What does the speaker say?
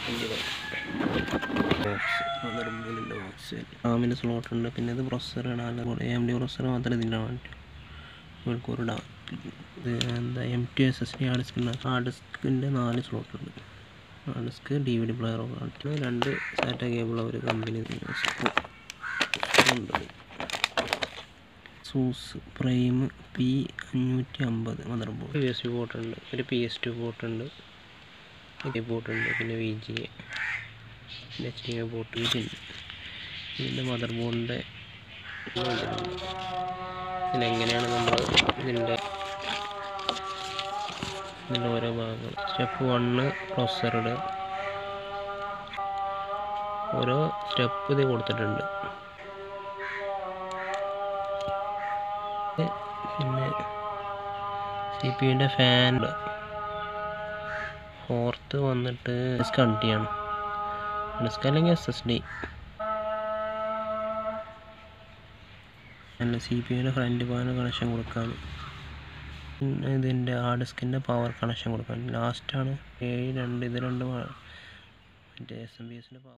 മദർബോർഡിൻ്റെ box റാമിൻ്റെ slot ഉണ്ട് പിന്നെ ഇത് പ്രൊസസ്സറാണ് അല്ല എ എം ഡി പ്രൊസസ്സർ മാത്രമേ ഇതിൻ്റെ വേണ്ടി മണിക്കൂർ ഇടാം ഇത് എന്താ M T S S D hard ഡിസ്കിൻ്റെ ഹാർഡ് ഡിസ്കിൻ്റെ നാല് സ്ലോട്ട് ഉണ്ട് hard disk D V D player കാണിച്ചു രണ്ട് സാറ്റ കേബിൾ ഒരു കമ്പനി ഉണ്ട് സൂസ് പ്രൈം പി അഞ്ഞൂറ്റി അമ്പത് mother board P S two port ഉണ്ട് ഒരു പി എസ് ടു പോർട്ട് ഉണ്ട് ഈ പോർട്ട് ഉണ്ട് പിന്നെ വി ജി എ പിന്നെ എച്ച് ഡി എ പോർട്ട് ഇതുണ്ട് ഇതിൻ്റെ മദർ ബോർഡിൻ്റെ ഇതിനെങ്ങനെയാണ് നമ്മൾ ഇതിൻ്റെ ഇതിൻ്റെ ഓരോ ഭാഗങ്ങൾ സ്റ്റെപ്പ് വണ്ണ് പ്രൊസസ്സറുടെ ഓരോ സ്റ്റെപ്പ് ഇത് കൊടുത്തിട്ടുണ്ട് പിന്നെ സി പി യുൻ്റെ ഫാൻ ഫോർത്ത് വന്നിട്ട് ഡിസ്ക് അണ്ടിയാണ് ഡിസ്ക് അല്ലെങ്കിൽ എസ് എസ് ഡി അല്ല സി പി യുൻ്റെ ഫ്രണ്ട് പാന് കണക്ഷൻ കൊടുക്കാൻ പിന്നെ ഇതിൻ്റെ ആ ഡിസ്കിൻ്റെ പവർ കണക്ഷൻ കൊടുക്കാൻ ലാസ്റ്റാണ് ഏഴ് രണ്ട് ഇത് രണ്ട് മറ്റേ എസ് എം ബി എസിൻ്റെ പവർ